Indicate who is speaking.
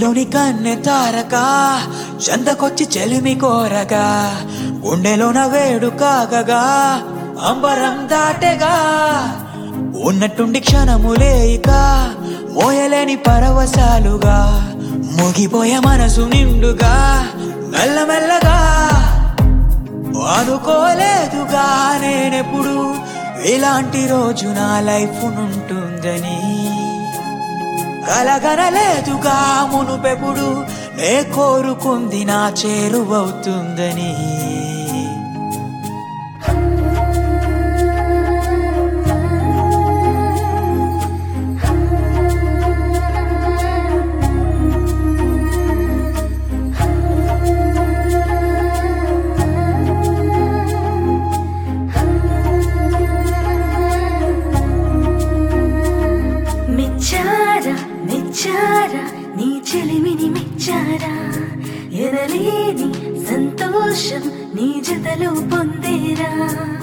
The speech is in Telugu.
Speaker 1: సూర్యుని కన్నె తారక చందకొచ్చి చెలిమి కోరగా గుండెలోన వేడు కాగగా అంబరం దాటెగా ఉన్నట్టుండి క్షణములే ఇక మోయలేని పరవశాలుగా ముగిపోయే మనసు నిండుగా మెల్లమెల్లగా అనుకోలేదుగా నేనెప్పుడు ఇలాంటి రోజు నా లైఫ్ నుంటుందని కలగనలేదుగా మునుపెప్పుడు నే కోరుకుంది నా చేరువవుతుందని
Speaker 2: మెచ్చారా మెచ్చారా నీ చెలిమిని మెచ్చారా ఎనలేని సంతోషం నీ జతలో పొందేరా